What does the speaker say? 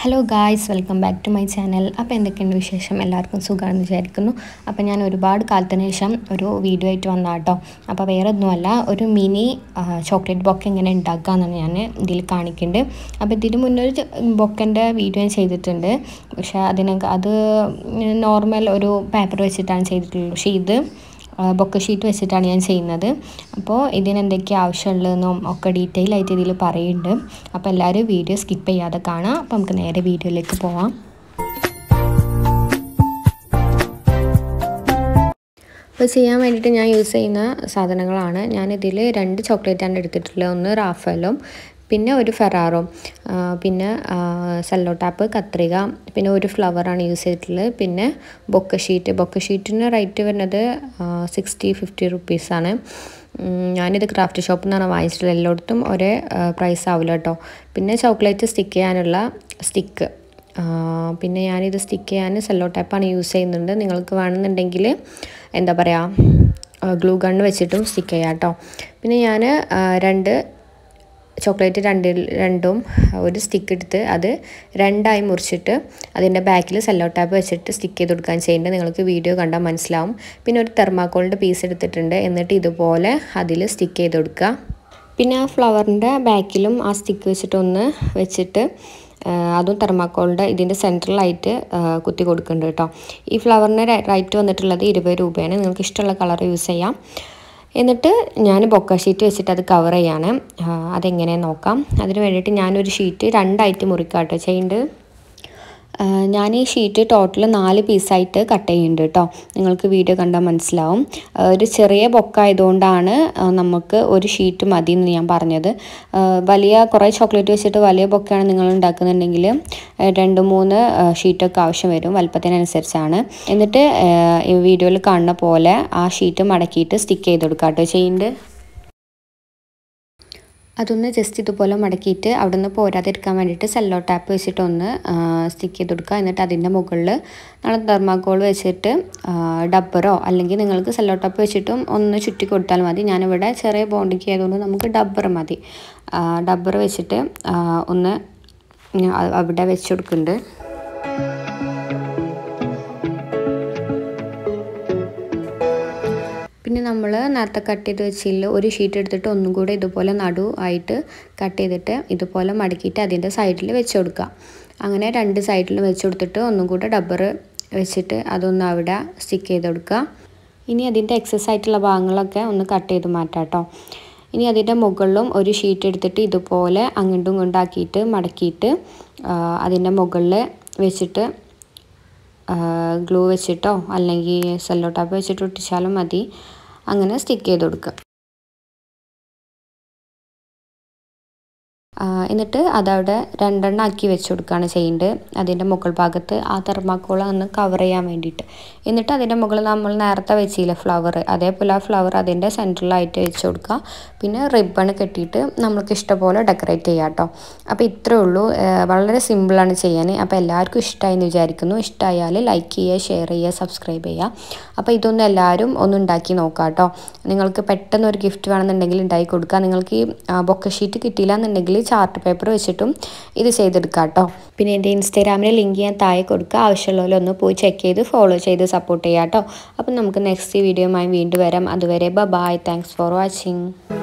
hello guys welcome back to my channel അപ്പോൾ എന്തൊക്കെയുണ്ട് വിശേഷം എല്ലാവർക്കും സുഖമാണെന്ന് വിചാരിക്കുന്നു അപ്പോൾ ഞാൻ ഒരുപാട് കാലത്തിന് ശേഷം ഒരു വീഡിയോ ആയിട്ട് വന്ന കേട്ടോ അപ്പോൾ വേറെ ഒന്നുമല്ല ഒരു മിനി ചോക്ലേറ്റ് ബൊക്ക എങ്ങനെ ഉണ്ടാക്കാമെന്നാണ് ഞാൻ ഇതിൽ കാണിക്കുന്നുണ്ട് അപ്പോൾ ഇതിന് മുന്നേ ഒരു ബൊക്കൻ്റെ വീഡിയോ ഞാൻ ചെയ്തിട്ടുണ്ട് പക്ഷേ അതിനൊക്കെ അത് നോർമൽ ഒരു പേപ്പർ വെച്ചിട്ടാണ് ചെയ്തിട്ടുള്ളത് പക്ഷേ ഇത് ബൊക്ക ഷീറ്റ് വെച്ചിട്ടാണ് ഞാൻ ചെയ്യുന്നത് അപ്പോൾ ഇതിന് എന്തൊക്കെ ആവശ്യമുള്ളതെന്നും ഒക്കെ ഡീറ്റെയിൽ ആയിട്ട് ഇതിൽ പറയുന്നുണ്ട് അപ്പോൾ എല്ലാവരും വീഡിയോ സ്കിപ്പ് ചെയ്യാതെ കാണാം അപ്പോൾ നമുക്ക് നേരെ വീഡിയോയിലേക്ക് പോവാം അപ്പോൾ ചെയ്യാൻ വേണ്ടിയിട്ട് ഞാൻ യൂസ് ചെയ്യുന്ന സാധനങ്ങളാണ് ഞാനിതിൽ രണ്ട് ചോക്ലേറ്റാണ് എടുത്തിട്ടുള്ളത് ഒന്ന് റാഫലും പിന്നെ ഒരു ഫെറാറും പിന്നെ സെല്ലോ ടാപ്പ് കത്രിക പിന്നെ ഒരു ഫ്ലവറാണ് യൂസ് ചെയ്തിട്ടുള്ളത് പിന്നെ ബൊക്ക ഷീറ്റ് ബൊക്ക ഷീറ്റിന് റേറ്റ് വരുന്നത് സിക്സ്റ്റി ഫിഫ്റ്റി റുപ്പീസാണ് ഞാനിത് ക്രാഫ്റ്റ് ഷോപ്പിൽ നിന്നാണ് വാങ്ങിച്ചിട്ടുള്ളത് എല്ലായിടത്തും ഒരേ പ്രൈസ് ആവില്ല കേട്ടോ പിന്നെ ചോക്ലേറ്റ് സ്റ്റിക്ക് ചെയ്യാനുള്ള സ്റ്റിക്ക് പിന്നെ ഞാനിത് സ്റ്റിക്ക് ചെയ്യാൻ സെല്ലോ ടാപ്പാണ് യൂസ് ചെയ്യുന്നുണ്ട് നിങ്ങൾക്ക് വേണമെന്നുണ്ടെങ്കിൽ എന്താ പറയുക ഗ്ലൂ ഗൺ വെച്ചിട്ടും സ്റ്റിക്ക് ചെയ്യാം കേട്ടോ പിന്നെ ഞാൻ രണ്ട് ചോക്ലേറ്റ് രണ്ടിൽ രണ്ടും ഒരു സ്റ്റിക്ക് എടുത്ത് അത് രണ്ടായി മുറിച്ചിട്ട് അതിൻ്റെ ബാക്കിൽ സെല്ലോ ടാപ്പ് വെച്ചിട്ട് സ്റ്റിക്ക് ചെയ്ത് കൊടുക്കാൻ ചെയ്യുന്നുണ്ട് നിങ്ങൾക്ക് വീഡിയോ കണ്ടാൽ മനസ്സിലാവും പിന്നെ ഒരു തെർമാക്കോളിൻ്റെ പീസ് എടുത്തിട്ടുണ്ട് എന്നിട്ട് ഇതുപോലെ അതിൽ സ്റ്റിക്ക് ചെയ്ത് കൊടുക്കുക പിന്നെ ആ ഫ്ലവറിൻ്റെ ബാക്കിലും ആ സ്റ്റിക്ക് വെച്ചിട്ടൊന്ന് വെച്ചിട്ട് അതും തെർമാക്കോളിൻ്റെ ഇതിൻ്റെ സെൻട്രലായിട്ട് കുത്തി കൊടുക്കുന്നുണ്ട് കേട്ടോ ഈ ഫ്ലവറിന് റേറ്റ് വന്നിട്ടുള്ളത് ഇരുപത് രൂപയാണ് നിങ്ങൾക്ക് ഇഷ്ടമുള്ള കളർ യൂസ് ചെയ്യാം എന്നിട്ട് ഞാൻ ബൊക്ക ഷീറ്റ് വെച്ചിട്ട് അത് കവർ ചെയ്യാണ് അതെങ്ങനെ നോക്കാം അതിന് വേണ്ടിയിട്ട് ഞാനൊരു ഷീറ്റ് രണ്ടായിട്ട് മുറിക്കാം കേട്ടോ ചെയ്യുന്നുണ്ട് ഞാൻ ഈ ഷീറ്റ് ടോട്ടൽ നാല് പീസായിട്ട് കട്ട് ചെയ്യുന്നുണ്ട് കേട്ടോ നിങ്ങൾക്ക് വീഡിയോ കണ്ടാൽ മനസ്സിലാവും ഒരു ചെറിയ ബൊക്ക ആയതുകൊണ്ടാണ് നമുക്ക് ഒരു ഷീറ്റ് മതി എന്ന് ഞാൻ പറഞ്ഞത് വലിയ കുറേ ചോക്ലേറ്റ് വെച്ചിട്ട് വലിയ ബൊക്കയാണ് നിങ്ങൾ ഉണ്ടാക്കുന്നുണ്ടെങ്കിൽ രണ്ട് മൂന്ന് ഷീറ്റൊക്കെ ആവശ്യം വരും വലുപ്പത്തിനനുസരിച്ചാണ് എന്നിട്ട് ഈ വീഡിയോയിൽ കാണുന്ന പോലെ ആ ഷീറ്റ് മടക്കിയിട്ട് സ്റ്റിക്ക് ചെയ്ത് കൊടുക്കുക കേട്ടോ ചെയ്യുന്നുണ്ട് അതൊന്ന് ജസ്റ്റ് ഇതുപോലെ മടക്കിയിട്ട് അവിടെ നിന്ന് പോരാതിരിക്കാൻ വേണ്ടിയിട്ട് സെല്ലോ ടാപ്പ് വെച്ചിട്ട് ഒന്ന് സ്റ്റിക്ക് ചെയ്ത് കൊടുക്കുക എന്നിട്ട് അതിൻ്റെ മുകളിൽ നമ്മൾ തെർമാക്കോൾ വെച്ചിട്ട് ഡബ്ബറോ അല്ലെങ്കിൽ നിങ്ങൾക്ക് സെല്ലോ ടാപ്പ് വെച്ചിട്ടും ഒന്ന് ചുറ്റി കൊടുത്താൽ മതി ഞാനിവിടെ ചെറിയ ബോണ്ടിക്ക് ആയതുകൊണ്ട് നമുക്ക് ഡബ്ബർ മതി ഡബ്ബർ വെച്ചിട്ട് ഒന്ന് അവിടെ വെച്ച് കൊടുക്കുന്നുണ്ട് പിന്നെ നമ്മൾ നേരത്തെ കട്ട് ചെയ്ത് വെച്ചില്ല ഒരു ഷീറ്റ് എടുത്തിട്ട് ഒന്നും കൂടെ ഇതുപോലെ നടു ആയിട്ട് കട്ട് ചെയ്തിട്ട് ഇതുപോലെ മടക്കിയിട്ട് അതിൻ്റെ സൈഡിൽ വെച്ച് കൊടുക്കുക അങ്ങനെ രണ്ട് സൈഡിലും വെച്ച് കൊടുത്തിട്ട് ഒന്നും കൂടെ ഡബ്ബർ വെച്ചിട്ട് അതൊന്ന് അവിടെ സ്റ്റിക്ക് ചെയ്ത് കൊടുക്കുക ഇനി അതിൻ്റെ എക്സസ് ആയിട്ടുള്ള ഭാഗങ്ങളൊക്കെ ഒന്ന് കട്ട് ചെയ്ത് മാറ്റാം കേട്ടോ ഇനി അതിൻ്റെ മുകളിലും ഒരു ഷീറ്റ് എടുത്തിട്ട് ഇതുപോലെ അങ്ങോട്ടും ഇങ്ങോട്ടാക്കിയിട്ട് മടക്കിയിട്ട് അതിൻ്റെ മുകളിൽ വെച്ചിട്ട് ഗ്ലൂ വെച്ചിട്ടോ അല്ലെങ്കിൽ സെല്ലോ ടാപ്പ് വെച്ചിട്ട് ഒട്ടിച്ചാലും മതി അങ്ങനെ സ്റ്റിക്ക് ചെയ്ത് കൊടുക്കുക എന്നിട്ട് അതവിടെ രണ്ടെണ്ണം ആക്കി വെച്ച് കൊടുക്കുകയാണ് ചെയ്യേണ്ടത് അതിൻ്റെ മുകൾ ഭാഗത്ത് ആ തെർമാക്കോൾ ഒന്ന് കവർ ചെയ്യാൻ വേണ്ടിയിട്ട് എന്നിട്ട് അതിൻ്റെ മുകളിൽ നമ്മൾ നേരത്തെ വെച്ചില്ല ഫ്ലവർ അതേപോലെ ആ ഫ്ലവർ അതിൻ്റെ സെൻറ്ററിലായിട്ട് വെച്ച് കൊടുക്കുക പിന്നെ റിബൺ കെട്ടിയിട്ട് നമുക്ക് ഇഷ്ടപോലെ ഡെക്കറേറ്റ് ചെയ്യാം കേട്ടോ അപ്പോൾ ഇത്രേ ഉള്ളൂ വളരെ സിമ്പിളാണ് ചെയ്യാൻ അപ്പോൾ എല്ലാവർക്കും ഇഷ്ടമായി എന്ന് വിചാരിക്കുന്നു ഇഷ്ടമായാൽ ലൈക്ക് ചെയ്യുക ഷെയർ ചെയ്യുക സബ്സ്ക്രൈബ് ചെയ്യുക അപ്പോൾ ഇതൊന്നും എല്ലാവരും ഒന്ന് ഉണ്ടാക്കി നോക്കാം കേട്ടോ നിങ്ങൾക്ക് പെട്ടെന്ന് ഒരു ഗിഫ്റ്റ് വേണമെന്നുണ്ടെങ്കിൽ ഉണ്ടാക്കി കൊടുക്കുക നിങ്ങൾക്ക് ഈ ബൊക്ക ഷീറ്റ് കിട്ടിയില്ല എന്നുണ്ടെങ്കിൽ ചാർട്ട് പേപ്പർ വെച്ചിട്ടും ഇത് ചെയ്തെടുക്കാം കേട്ടോ പിന്നെ എൻ്റെ ഇൻസ്റ്റാഗ്രാമിൽ ലിങ്ക് ഞാൻ താഴെ കൊടുക്കുക ആവശ്യമുള്ളവരെ ഒന്ന് പോയി ചെക്ക് ചെയ്ത് ഫോളോ ചെയ്ത് സപ്പോർട്ട് ചെയ്യാം കേട്ടോ അപ്പം നമുക്ക് നെക്സ്റ്റ് വീഡിയോയുമായി വീണ്ടും വരാം അതുവരെ ബ ബായ് താങ്ക്സ് ഫോർ വാച്ചിങ്